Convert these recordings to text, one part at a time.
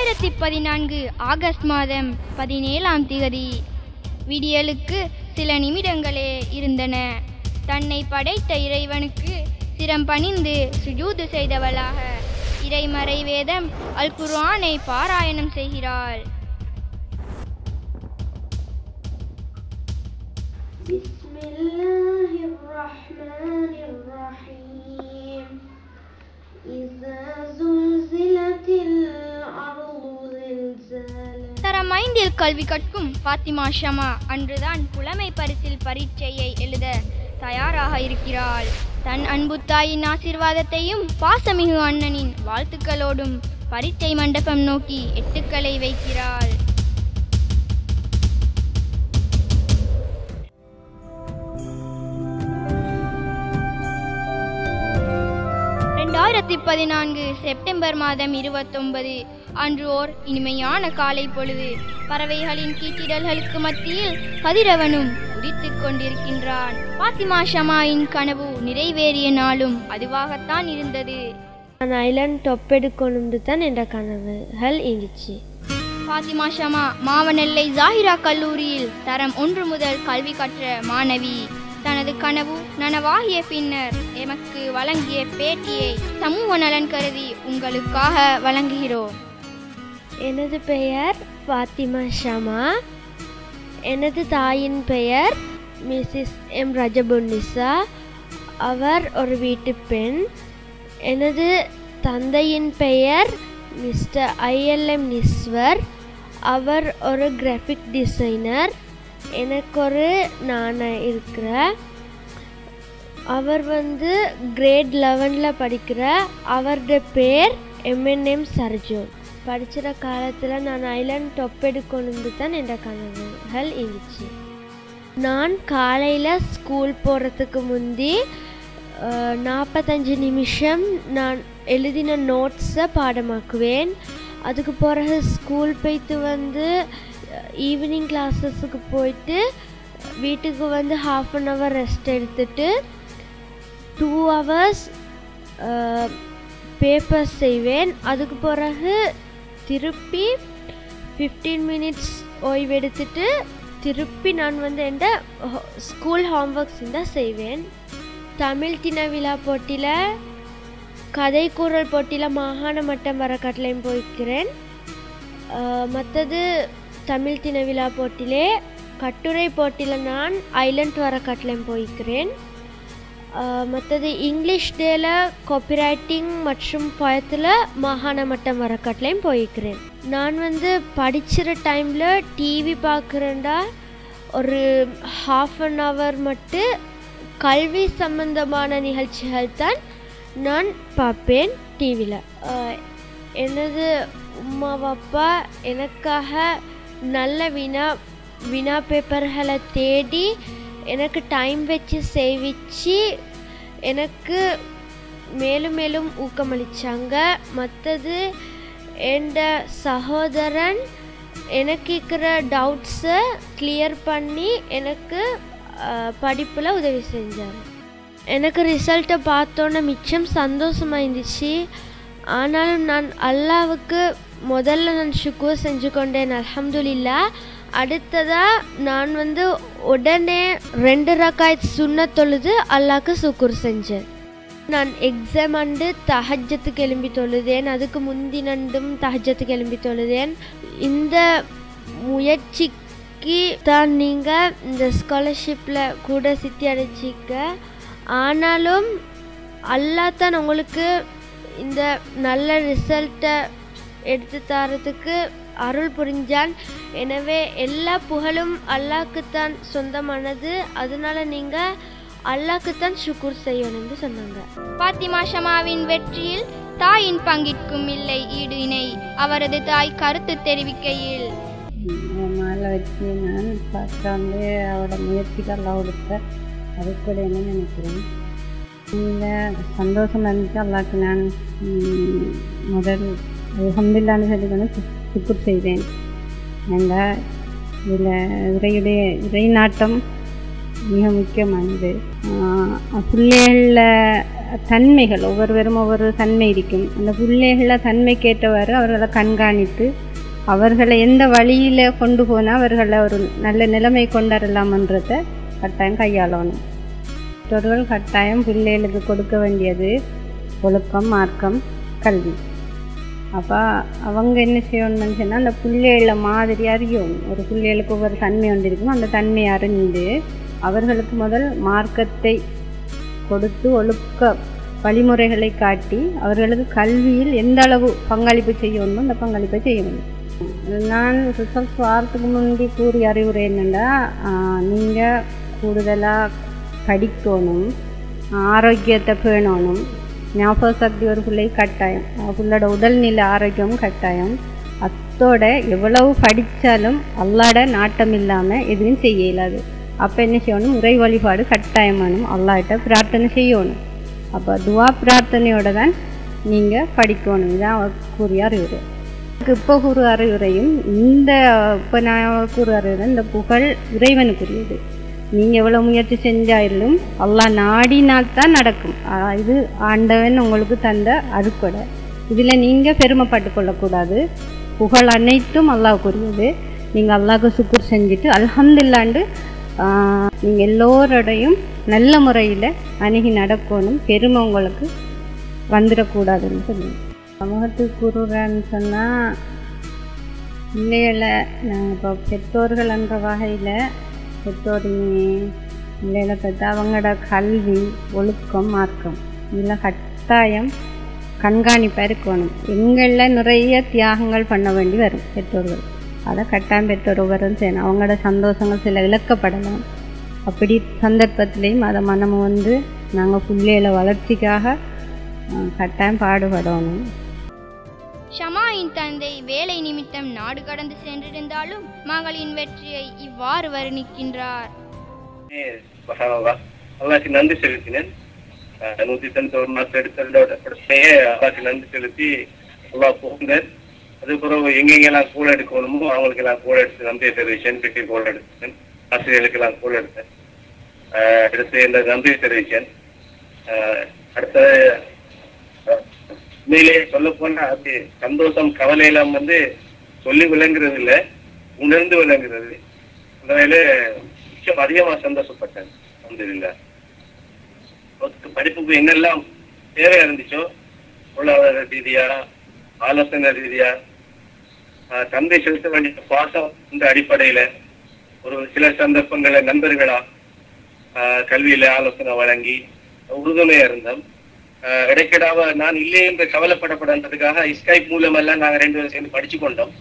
ரெண்டாயிரத்தி பதினான்கு ஆகஸ்ட் மாதம் பதினேழாம் திகதி விடியலுக்கு சில நிமிடங்களே இருந்தன தன்னை படைத்த இறைவனுக்கு சிரம் பணிந்து சுஜூது செய்தவளாக இறைமறை வேதம் அல் குர்ஆனை பாராயணம் செய்கிறாள் بسم الله الرحمن الرحيم إذا زلزلت الأرض زلزالها தரம் ஐந்தில் கல்வி கற்கும் ஃபாத்திமா ஷமா அன்றுதான் புலமை பரிசில் பரீட்சையை எழுத தயாராக இருக்கிறாள் தன் அன்பு தாயின் ஆசிர்வாதத்தையும் பாசமிகு அண்ணனின் வாழ்த்துக்களோடும் பரீட்சை மண்டபம் நோக்கி எட்டுக்களை வைக்கிறாள் ரெண்டாயிரத்தி பதினான்கு செப்டம்பர் மாதம் இருபத்தொன்பது அன்று ஓர் இனிமையான காலை பொழுது பறவைகளின் கீச்சிடல்களுக்கு மத்தியில் கதிரவனும் உதித்துக் கொண்டிருக்கின்றான் பாத்திமா ஷமாயின் கனவு நிறைவேறிய நாளும் அதுவாகத்தான் இருந்தது நான் ஐலாண்ட் டொப் எடுக்கணும்னு தான் என்ற கனவுகள் இருந்துச்சு பாத்திமா ஷமா மாவனெல்லை ஜாகிரா கல்லூரியில் தரம் ஒன்று முதல் கல்வி கற்ற மாணவி தனது கனவு நனவாகிய பின்னர் எமக்கு வழங்கிய பேட்டியை சமூக நலன் கருதி உங்களுக்காக வழங்குகிறோம் எனது பெயர் ஃபாத்திமா ஷமா எனது தாயின் பெயர் மிஸ்ஸஸ் எம் ரஜபுன்னிசா அவர் ஒரு வீட்டு பெண் எனது தந்தையின் பெயர் மிஸ்டர் ஐஎல்எம் நிஸ்வர் அவர் ஒரு கிராஃபிக் டிசைனர் எனக்கு ஒரு நானா இருக்கிற அவர் வந்து கிரேட் லெவனில் படிக்கிற அவருடைய பேர் எம்என்எம் சர்ஜோன் படிச்சிற காலத்தில் நான் ஐலாண்ட் டொப் எடுக்கணும்னு தான் என்ற கனவுகள் இருந்துச்சு நான் காலையில் ஸ்கூல் போகிறதுக்கு முந்தி அஹ், நாற்பத்தஞ்சு நிமிஷம் நான் எழுதின நோட்ஸை பாடமாக்குவேன் அதுக்கு பிறகு ஸ்கூல் போயிட்டு வந்து ஈவினிங் கிளாஸஸுக்கு போயிட்டு வீட்டுக்கு வந்து ஹாஃப் அன் ஹவர் ரெஸ்ட் எடுத்துட்டு டூ ஹவர்ஸ் பேப்பர் செய்வேன் அதுக்கு பிறகு திருப்பி ஃபிஃப்டீன் மினிட்ஸ் ஓய்வெடுத்துட்டு திருப்பி நான் வந்து எந்த ஸ்கூல் ஹோம்ஒர்க்ஸ் தான் செய்வேன் தமிழ் தின விழா போட்டியில் கதை கூறல் போட்டியில் மாகாண மட்டம் வரக்காட்டிலையும் போய்க்கிறேன் மற்றது தமிழ் தின விழா போட்டியிலே கட்டுரை போட்டியில் நான் ஐலண்ட் வரக்காட்டிலையும் போய்க்கிறேன் மற்றது இங்கிலீஷ் டேல காப்பிரைட்டிங் மற்றும் பயத்தில் மாகாண மட்டம் வரக்காட்டிலையும் போய்க்கிறேன் நான் வந்து படிச்சிற டைமில் டிவி பார்க்குறேன்டா ஒரு ஹாஃப் அன் ஹவர் மட்டும் கல்வி சம்பந்தமான நிகழ்ச்சிகள் தான் நான் பார்ப்பேன் டிவியில் எனது உமா அப்பா எனக்காக நல்ல வினா வினா பேப்பர்களை தேடி எனக்கு டைம் வச்சு சேவிச்சு எனக்கு மேலும் மேலும் ஊக்கமளித்தாங்க மற்றது எந்த சகோதரன் எனக்கு இருக்கிற டவுட்ஸை கிளியர் பண்ணி எனக்கு படிப்பில் உதவி செஞ்சார் எனக்கு ரிசல்ட்டை பார்த்தோன்னே மிச்சம் சந்தோஷமாக இருந்துச்சு ஆனாலும் நான் அல்லாவுக்கு முதல்ல நான் சுக்குர் செஞ்சு கொண்டேன் அல்ஹம்துலில்லா அடுத்ததாக நான் வந்து உடனே ரெண்டு ரக்காய் சுண்ண தொழுது அல்லாவுக்கு சுக்குர் செஞ்சேன் நான் எக்ஸாம் அண்டு தஹஜத்துக்கு எழும்பி தொழுதேன் அதுக்கு முந்தினண்டும் தஹஜத்துக்கு எழும்பி தொழுதேன் இந்த முயற்சிக்கு தான் நீங்கள் இந்த ஸ்காலர்ஷிப்பில் கூட சித்தி அடைச்சிக்க ஆனாலும் அல்லா தான் உங்களுக்கு இந்த நல்ல ரிசல்ட்டை எடுத்து தரத்துக்கு அருள் புரிஞ்சான் எனவே எல்லா புகழும் அல்லாக்குத்தான் சொந்தமானது அதனால நீங்கள் அல்லாக்குத்தான் சுக்கூர் செய்யணும்னு சொன்னாங்க பாத்திமா ஷமாவின் வெற்றியில் தாயின் பங்கிற்கும் இல்லை ஈடு இணை அவரது தாய் கருத்து தெரிவிக்கையில் மேலே வச்சு நான் ஃபஸ்ட்டு வந்து அவரோட முயற்சிக்கெல்லாம் கொடுத்த அது கூட என்ன நினைக்கிறேன் இந்த சந்தோஷம் இருந்துச்சு அல்லாக்கு நான் ம், முதல் அல்ஹம்துலில்லான்னு சொல்லி வந்து சுக்குர் செய்தேன் என்ற இதில் இறையுடைய இறை நாட்டம் மிக முக்கியமானது ஆஹ் பிள்ளைகளில் தன்மைகள் ஒவ்வொருவரும் ஒவ்வொரு தன்மை இருக்கும் அந்த பிள்ளைகள தன்மைக்கேற்றவாறு அவர்களை கண்காணித்து அவர்களை எந்த வழியில் கொண்டு போனால் அவர்களை ஒரு நல்ல நிலைமை கொண்டாடலாம்ன்றதை கட்டாயம் கையாளணும் பெற்றோர்கள் கட்டாயம் பிள்ளைகளுக்கு கொடுக்க வேண்டியது ஒழுக்கம் மார்க்கம் கல்வி அப்போ அவங்க என்ன செய்யணும்னு சொன்னால் அந்த பிள்ளைகள மாதிரி அறியணும் ஒரு பிள்ளைகளுக்கு ஒவ்வொரு தன்மை ஒன்று இருக்கும் அந்த தன்மையை அறிந்து அவர்களுக்கு முதல் மார்க்கத்தை கொடுத்து ஒழுக்க வழிமுறைகளை காட்டி அவர்களுக்கு கல்வியில் எந்த அளவு பங்களிப்பு செய்யணுமோ அந்த பங்களிப்பை செய்யணும் நான் ரிசல்ட்ஸ் வாரத்துக்கு முந்தி கூறிய அறிவுரை என்னென்னா நீங்கள் கூடுதலாக படிக்கணும் ஆரோக்கியத்தை பேணணும் ஞாபக சக்தி ஒரு பிள்ளை கட்டாயம் பிள்ளோட உடல்நிலை ஆரோக்கியம் கட்டாயம் அத்தோட எவ்வளவு படித்தாலும் அல்லாட நாட்டம் இல்லாமல் எதுவும் செய்ய இயலாது அப்போ என்ன செய்யணும் இறை வழிபாடு கட்டாயமானும் அல்லாட்ட பிரார்த்தனை செய்யணும் அப்போ துவா பிரார்த்தனையோட தான் நீங்கள் படிக்கணும் இதான் அவர் கூறிய அறிவுரை இப்போ கூறு அறிவுரையும் இந்த இப்போ நான் கூறு அறிவுரை இந்த புகழ் இறைவனுக்குரியது நீங்கள் எவ்வளோ முயற்சி செஞ்சாலும் அல்லாஹ் நாடினால் தான் நடக்கும் ஆ, இது ஆண்டவன் உங்களுக்கு தந்த அருக்கொடை இதில் நீங்கள் பெருமைப்பட்டு கொள்ளக்கூடாது புகழ் அனைத்தும் அல்லாஹ்வுக்குரியது நீங்கள் அல்லாஹ்க்கு சுக்குர் செஞ்சுட்டு அல்ஹம்துலில்லாண்டு நீங்கள் எல்லோரோடையும் நல்ல முறையில் அணுகி நடக்கணும் பெருமை உங்களுக்கு வந்துடக்கூடாதுன்னு சொல்லுங்க சமூகத்துக்கு கூறுறேன்னு சொன்னால் பிள்ளைகளை நாங்கள் இப்போ பெற்றோர்கள் என்ற வகையில் பெற்றோர் பிள்ளைகளை பெற்று அவங்களோட கல்வி ஒழுக்கம் மார்க்கம் இதெல்லாம் கட்டாயம் கண்காணிப்பாக இருக்கணும் எங்களில் நிறைய தியாகங்கள் பண்ண வேண்டி வரும் பெற்றோர்கள் அதை கட்டாயம் பெற்றோர் வரும் செய்யணும் அவங்களோட சந்தோஷங்கள் சில இழக்கப்படலாம் அப்படி சந்தர்ப்பத்திலையும் அதை மனம் வந்து நாங்கள் பிள்ளைகளை வளர்ச்சிக்காக அஹ், கட்டாயம் பாடுபடணும் ஷமாயின் தந்தை வேலை நிமித்தம் நாடு கடந்து சென்றிருந்தாலும் மகளின் வெற்றியை இவ்வாறு வர்ணிக்கின்றார் மகானவா அல்லாக்கு நன்றி செலுத்தினேன் அஹ் நூத்தி தொண்ணூத்தி ஒரு மாசம் எடுத்ததோட உடனேயே அல்லாக்கு நன்றி செலுத்தி அல்லாஹ் போந்தேன் அது பிறகு எங்கெங்கெல்லாம் கூட எடுக்கணுமோ அவங்களுக்கு எல்லாம் கூட எடுத்து நன்றியை தெரிவிச்சேன் வீட்டுக்கு கூட எடுத்தேன் ஆசிரியர்களுக்கு எல்லாம் கூட எடுத்தேன் அஹ் எடுத்து இந்த நன்றியை தெரிவிச்சேன் அஹ் அடுத்த அஹ் உண்மையிலேயே சொல்ல போனா அது சந்தோஷம் கவலை எல்லாம் வந்து சொல்லி விளங்குறது இல்ல உணர்ந்து விளங்குறது அந்த வகையில மிச்சம் அதிகமா சந்தோஷப்பட்டேன் அல்ஹம்துலில்லா ஒரு படிப்புக்கு என்னெல்லாம் தேவை இருந்துச்சோ பொருளாதார ரீதியா ஆலோசனை ரீதியா ஆஹ் தந்தை செலுத்த வேண்டிய பாசம் இந்த அடிப்படையில ஒரு சில சந்தர்ப்பங்கள நண்பர்களா ஆஹ் கல்வியில ஆலோசனை வழங்கி உறுதுணையா இருந்தோம் ஆஹ் இடைக்கிடாவ நான் இல்லை என்று கவலைப்படப்படாததுக்காக ஸ்கைப் மூலம் எல்லாம் நாங்க ரெண்டு பேரும் சேர்ந்து படிச்சு கொண்டோம்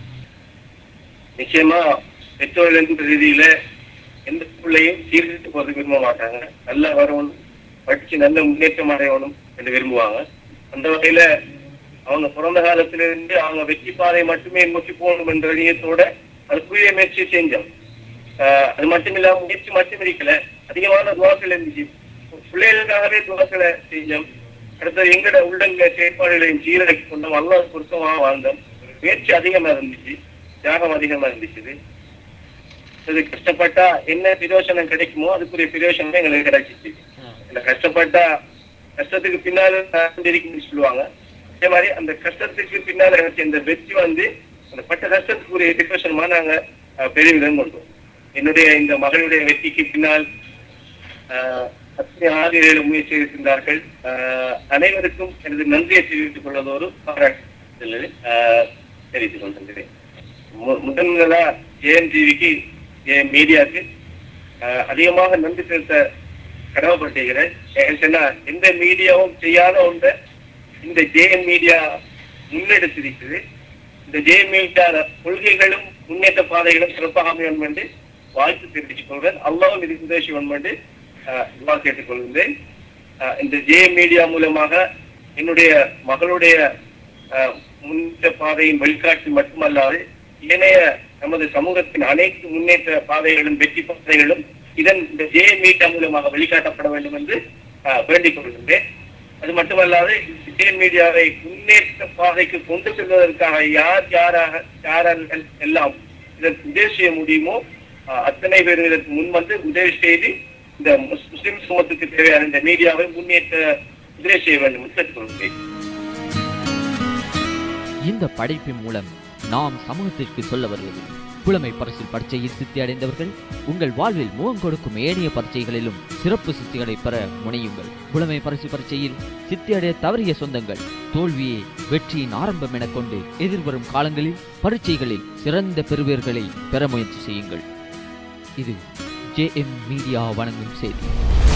நிச்சயமா பெற்றோர்கள் என்ற ரீதியில எந்த பிள்ளையும் சீர்திருத்து போறது விரும்ப மாட்டாங்க நல்லா வரணும் படிச்சு நல்ல முன்னேற்றம் அடையணும் என்று விரும்புவாங்க அந்த வகையில அவங்க பிறந்த காலத்துல இருந்து அவங்க வெற்றி பாதை மட்டுமே நோக்கி போகணும் என்ற எண்ணத்தோட அதுக்குரிய முயற்சி செஞ்சோம் ஆஹ் அது மட்டும் இல்லாம முயற்சி மட்டும் இருக்கல அதிகமான துவாக்கள் இருந்துச்சு பிள்ளைகளுக்காகவே துவாக்களை செஞ்சோம் அடுத்தது எங்கட உள்ளங்க செயற்பாடுகளையும் சீரழிக்கு கொண்டோம் அல்லாஹ் பொருத்தமாக வாழ்ந்தோம் முயற்சி அதிகமா இருந்துச்சு தியாகம் அதிகமா இருந்துச்சு இது கஷ்டப்பட்டா என்ன பிரயோசனம் கிடைக்குமோ அதுக்குரிய பிரயோசனம் எங்களுக்கு கிடைச்சிச்சு இந்த கஷ்டப்பட்டா கஷ்டத்துக்கு பின்னால இருக்குன்னு சொல்லுவாங்க அதே மாதிரி அந்த கஷ்டத்துக்கு பின்னால கிடைச்ச இந்த வெற்றி வந்து அந்த பட்ட கஷ்டத்துக்குரிய பிரயோசனமா நாங்க அஹ், பெருமிதம் கொண்டோம் என்னுடைய இந்த மகளுடைய வெற்றிக்கு பின்னால் ஆஹ், அத்தனை ஆசிரியர்கள் முயற்சி இருக்கின்றார்கள் ஆஹ், அனைவருக்கும் எனது நன்றியை தெரிவித்துக் கொள்வதோடு பாராட்டுதல் ஆஹ், தெரிவித்துக் கொள்கின்றேன் மு- முதன் முதலா ஏஎன்டிவிக்கு என் மீடியாவுக்கு ஆஹ், அதிகமாக நன்றி செலுத்த கடமைப்பட்டிருக்கிறேன் ஏன்னு சொன்னா எந்த மீடியாவும் செய்யாத ஒன்றை இந்த ஜேஎன் மீடியா முன்னெடுத்திருக்குது இந்த ஜேஎன் மீடியா கொள்கைகளும் முன்னேற்ற பாதைகளும் சிறப்பாக அமையும் என்று வாழ்த்து தெரிவித்துக் கொள்வேன் அல்லாவும் இதுக்கு உதவி செய்வோம் என்று ஆஹ், துவா கேட்டுக்கொள்கின்றேன் ஆஹ், இந்த ஜேஎம் மீடியா மூலமாக என்னுடைய மகளுடைய ஆஹ், முன்னேற்ற பாதையின் வழிகாட்டி மட்டுமல்லாது ஏனைய நமது சமூகத்தின் அனைத்து முன்னேற்ற பாதைகளும் வெற்றி பாதைகளும் இதன் இந்த ஜே மீடியா மூலமாக வழிகாட்டப்பட வேண்டும் என்று ஆஹ், வேண்டிக் கொள்கின்றேன் அது மட்டுமல்லாது ஜே மீடியாவை முன்னேற்ற பாதைக்கு கொண்டு செல்வதற்காக யார் யாராக யாரெல்லாம் எல்லாம் இதற்கு உதவி செய்ய முடியுமோ ஆஹ், அத்தனை பேரும் இதற்கு முன் வந்து உதவி செய்து இந்த முஸ்- முஸ்லிம் சமூகத்துக்கு தேவையான இந்த மீடியாவை முன்னேற்ற உதவி செய்ய வேண்டும் என்று கேட்டுக்கொள்கிறேன் இந்த படைப்பின் மூலம் நாம் சமூகத்திற்கு சொல்ல வருவது புலமை பரிசில் பரீட்சையில் சித்தி அடைந்தவர்கள் உங்கள் வாழ்வில் முகம் கொடுக்கும் ஏனைய பரீட்சைகளிலும் சிறப்பு சித்திகளை பெற முனையுங்கள் புலமை பரிசு பரீட்சையில் சித்தி அடைய தவறிய சொந்தங்கள் தோல்வியே வெற்றியின் ஆரம்பம் என கொண்டு எதிர்வரும் காலங்களில் பரீட்சைகளில் சிறந்த பெறுவர்களை பெற முயற்சி செய்யுங்கள் இது ஜே எம் மீடியா வழங்கும் செய்தி